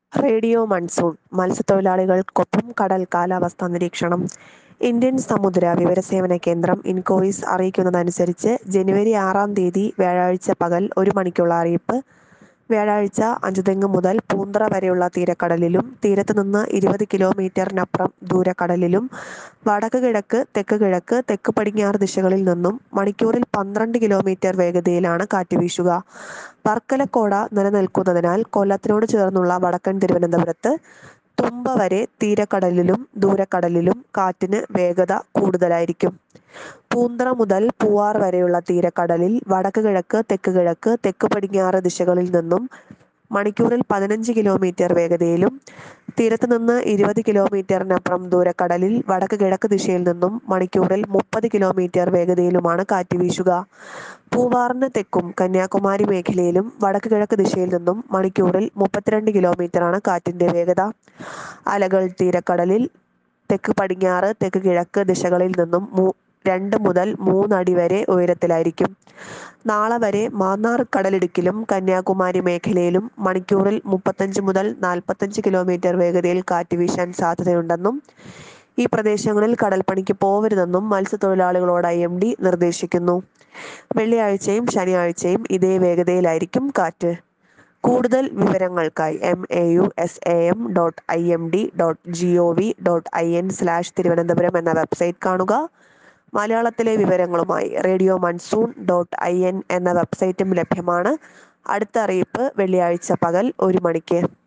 radio monsoon മത്സ്യത്തൊഴിലാളികൾക്കൊപ്പം കടൽ കാലാവസ്ഥാ നിരീക്ഷണം ഇന്ത്യൻ സമുദ്ര വിവരസേവന കേന്ദ്രം ഇൻകോയിസ് അറിയിക്കുന്നതനുസരിച്ച് ജനുവരി ആറാം തീയതി വ്യാഴാഴ്ച പകൽ ഒരു മണിക്കുള്ള അറിയിപ്പ് വ്യാഴാഴ്ച അഞ്ചുതെങ്ങ് മുതൽ പൂന്തറ വരെയുള്ള തീരക്കടലിലും തീരത്ത് നിന്ന് ഇരുപത് കിലോമീറ്ററിനപ്പുറം ദൂരക്കടലിലും വടക്ക് കിഴക്ക് തെക്ക് കിഴക്ക് തെക്ക് പടിഞ്ഞാറ് ദിശകളിൽ നിന്നും മണിക്കൂറിൽ പന്ത്രണ്ട് കിലോമീറ്റർ വേഗതയിലാണ് കാറ്റ് വീശുക വർക്കലക്കോട നിലനിൽക്കുന്നതിനാൽ കൊല്ലത്തിനോട് ചേർന്നുള്ള വടക്കൻ തിരുവനന്തപുരത്ത് തുമ്പ വരെ തീരക്കടലിലും ദൂരക്കടലിലും കാറ്റിന് വേഗത കൂടുതലായിരിക്കും പൂന്തറ മുതൽ പൂവാർ വരെയുള്ള തീരക്കടലിൽ വടക്ക് കിഴക്ക് തെക്ക് കിഴക്ക് തെക്ക് പടിഞ്ഞാറ് ദിശകളിൽ നിന്നും മണിക്കൂറിൽ പതിനഞ്ച് കിലോമീറ്റർ വേഗതയിലും തീരത്ത് നിന്ന് ഇരുപത് കിലോമീറ്ററിനപ്പുറം ദൂരക്കടലിൽ വടക്ക് കിഴക്ക് ദിശയിൽ നിന്നും മണിക്കൂറിൽ മുപ്പത് കിലോമീറ്റർ വേഗതയിലുമാണ് കാറ്റ് വീശുക പൂവാറിന് തെക്കും കന്യാകുമാരി മേഖലയിലും വടക്ക് കിഴക്ക് ദിശയിൽ നിന്നും മണിക്കൂറിൽ മുപ്പത്തിരണ്ട് കിലോമീറ്ററാണ് കാറ്റിന്റെ വേഗത അലകൾ തീരക്കടലിൽ തെക്ക് പടിഞ്ഞാറ് തെക്ക് കിഴക്ക് ദിശകളിൽ നിന്നും മൂ രണ്ട് മുതൽ മൂന്നടി വരെ ഉയരത്തിലായിരിക്കും നാളെ വരെ മാന്നാർ കടലിടുക്കിലും കന്യാകുമാരി മേഖലയിലും മണിക്കൂറിൽ മുപ്പത്തഞ്ച് മുതൽ നാൽപ്പത്തഞ്ച് കിലോമീറ്റർ വേഗതയിൽ കാറ്റ് വീശാൻ സാധ്യതയുണ്ടെന്നും ഈ പ്രദേശങ്ങളിൽ കടൽപ്പണിക്ക് പോവരുതെന്നും മത്സ്യത്തൊഴിലാളികളോട് ഐ എം ഡി നിർദ്ദേശിക്കുന്നു വെള്ളിയാഴ്ചയും ശനിയാഴ്ചയും ഇതേ വേഗതയിലായിരിക്കും കാറ്റ് കൂടുതൽ വിവരങ്ങൾക്കായി M A U S A M dot I M D dot G O V dot I N slash Thiruvananthapuram എന്ന വെബ്സൈറ്റ് കാണുക മലയാളത്തിലെ വിവരങ്ങളുമായി radio monsoon dot I N എന്ന വെബ്സൈറ്റും ലഭ്യമാണ് അടുത്ത അറിയിപ്പ് വെള്ളിയാഴ്ച പകൽ ഒരു മണിക്ക്